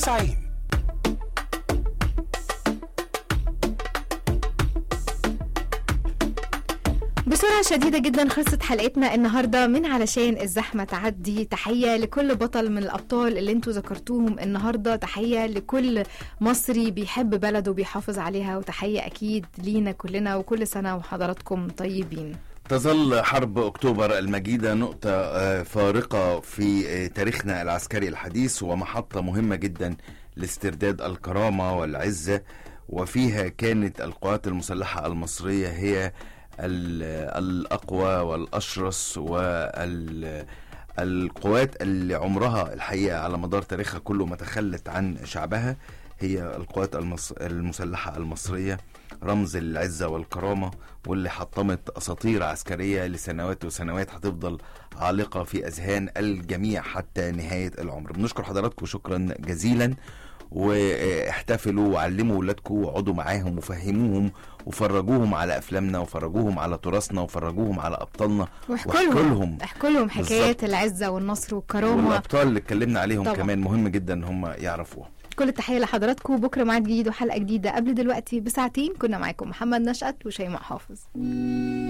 90 بسرعة شديدة جدا خلصت حلقتنا النهاردة من علشان الزحمة تعدي تحية لكل بطل من الأبطال اللي انتوا ذكرتوهم النهاردة تحية لكل مصري بيحب بلده وبيحافظ عليها وتحية أكيد لينا كلنا وكل سنة وحضراتكم طيبين تظل حرب اكتوبر المجيده نقطه آه، فارقه في آه، تاريخنا العسكري الحديث ومحطه مهمه جدا لاسترداد الكرامه والعزه وفيها كانت القوات المسلحه المصريه هي ال- الاقوى والاشرس والقوات اللي عمرها الحقيقه على مدار تاريخها كله ما تخلت عن شعبها هي القوات المص... المسلحه المصريه رمز العزه والكرامه واللي حطمت اساطير عسكريه لسنوات وسنوات هتفضل عالقه في اذهان الجميع حتى نهايه العمر بنشكر حضراتكم شكرا جزيلا واحتفلوا وعلموا ولادكم واقعدوا معاهم وفهموهم وفرجوهم على افلامنا وفرجوهم على تراثنا وفرجوهم على ابطالنا واحكوا واحكوا لهم لهم احكوا لهم حكايات بالظبط. العزة والنصر والكرامة والابطال اللي اتكلمنا عليهم طبعا. كمان مهم جدا ان هم يعرفوها كل التحية لحضراتكم بكرة ميعاد جديد وحلقة جديدة قبل دلوقتي بساعتين كنا معاكم محمد نشأت وشيماء حافظ